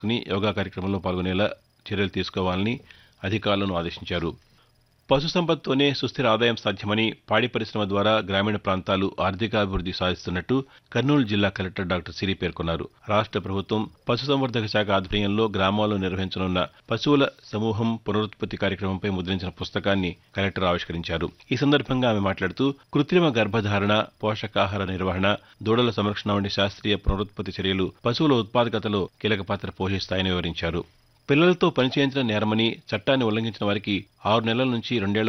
ని యోగా కార్యక్రమంలో పాల్గొనేలా చర్యలు తీసుకోవాలని అధికారులను ఆదేశించారు పశుసంపదతోనే సుస్థిర ఆదాయం సాధ్యమని పాడి పరిశ్రమ ద్వారా గ్రామీణ ప్రాంతాలు ఆర్థికాభివృద్ధి సాధిస్తున్నట్టు కర్నూలు జిల్లా కలెక్టర్ డాక్టర్ సిరి పేర్కొన్నారు రాష్ట్ర ప్రభుత్వం పశుసంవర్ధక శాఖ ఆధ్వర్యంలో గ్రామాల్లో నిర్వహించనున్న పశువుల సమూహం పునరుత్పత్తి కార్యక్రమంపై ముద్రించిన పుస్తకాన్ని కలెక్టర్ ఆవిష్కరించారు ఈ సందర్భంగా ఆమె మాట్లాడుతూ కృత్రిమ గర్భధారణ పోషకాహార నిర్వహణ దూడల సంరక్షణ వంటి శాస్త్రీయ పునరుత్పత్తి చర్యలు పశువుల ఉత్పాదకతలో కీలక పాత్ర పోషిస్తాయని వివరించారు పిల్లలతో పనిచేయించడం నేరమని చట్టాన్ని ఉల్లంఘించిన వారికి ఆరు నెలల నుంచి రెండేళ్ల